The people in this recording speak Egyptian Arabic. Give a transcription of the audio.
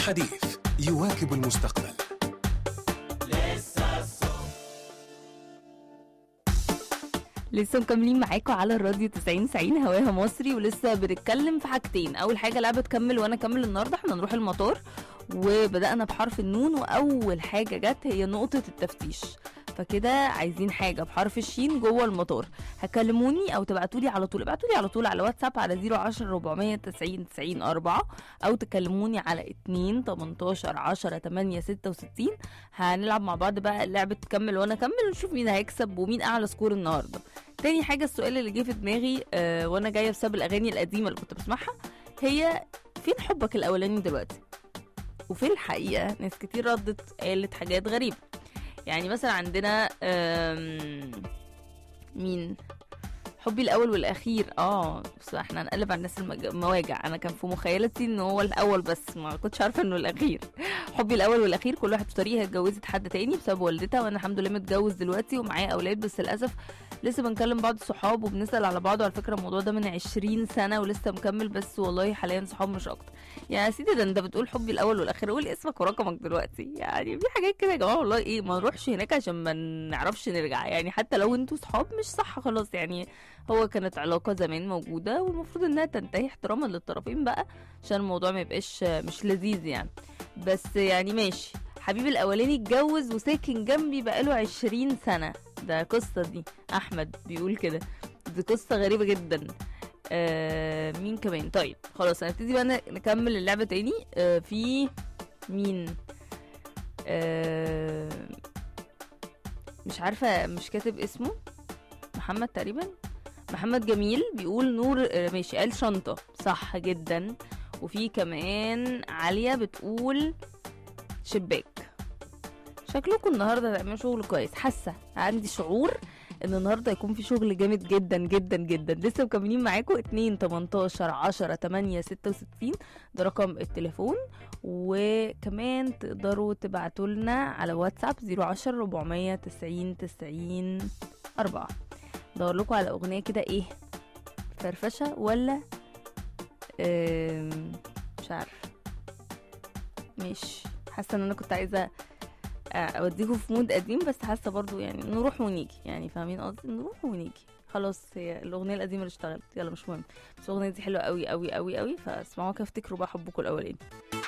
الحديث يواكب المستقبل لسه مكملين معاكم على الراديو 90 90 هواها مصري ولسه بنتكلم في حاجتين اول حاجه لعبه تكمل وانا اكمل النهارده احنا نروح المطار وبدانا بحرف النون واول حاجه جت هي نقطه التفتيش فكده عايزين حاجه بحرف الشين جوه المطار هكلموني او تبعتوا لي على طول ابعتوا لي على طول على واتساب على 010 490 90 4 او تكلموني على 2 18 10 8 66 هنلعب مع بعض بقى لعبه تكمل وانا اكمل ونشوف مين هيكسب ومين اعلى سكور النهارده تاني حاجه السؤال اللي جه في دماغي آه وانا جايه بسبب الاغاني القديمه اللي كنت بسمعها هي فين حبك الاولاني دلوقتي وفي الحقيقه ناس كتير ردت قالت حاجات غريبه يعني مثلا عندنا آم، مين حبي الاول والاخير اه بس احنا هنقلب على الناس المج- المواجع انا كان في مخيلتي ان هو الاول بس ما كنتش عارفه انه الاخير حبي الاول والاخير كل واحد في طريقها اتجوزت حد تاني بسبب والدتها وانا الحمد لله متجوز دلوقتي ومعايا اولاد بس للاسف لسه بنكلم بعض صحاب وبنسال على بعض وعلى فكره الموضوع ده من 20 سنه ولسه مكمل بس والله حاليا صحاب مش اكتر يا سيدي ده انت بتقول حبي الاول والاخير قول اسمك ورقمك دلوقتي يعني في حاجات كده يا جماعه والله ايه ما نروحش هناك عشان ما نعرفش نرجع يعني حتى لو انتوا صحاب مش صح خلاص يعني هو كانت علاقه زمان موجوده والمفروض انها تنتهي احتراما للطرفين بقى عشان الموضوع ما يبقاش مش لذيذ يعني بس يعني ماشي حبيبي الاولاني اتجوز وساكن جنبي بقاله عشرين سنه ده قصه دي احمد بيقول كده دي قصه غريبه جدا آه مين كمان طيب خلاص هنبتدي بقى ن- نكمل اللعبه تاني آه في مين آه مش عارفه مش كاتب اسمه محمد تقريبا محمد جميل بيقول نور آه، ماشي قال شنطه صح جدا وفي كمان عليا بتقول شباك شكلكم النهارده هتعملوا شغل كويس حاسه عندي شعور ان النهارده هيكون في شغل جامد جدا جدا جدا لسه مكملين معاكم 2 18 10 8 66 ده رقم التليفون وكمان تقدروا تبعتوا لنا على واتساب 010 490 90 4 دور لكم على اغنيه كده ايه فرفشه ولا آم، مش عارف مش حاسه ان انا كنت عايزه اوديكم في مود قديم بس حاسه برضو يعني نروح ونيجي يعني فاهمين قصدي نروح ونيجي خلاص هي الاغنيه القديمه اللي اشتغلت يلا مش مهم بس الاغنيه دي حلوه قوي قوي قوي قوي فاسمعوها كده افتكروا بقى حبكم الاولاني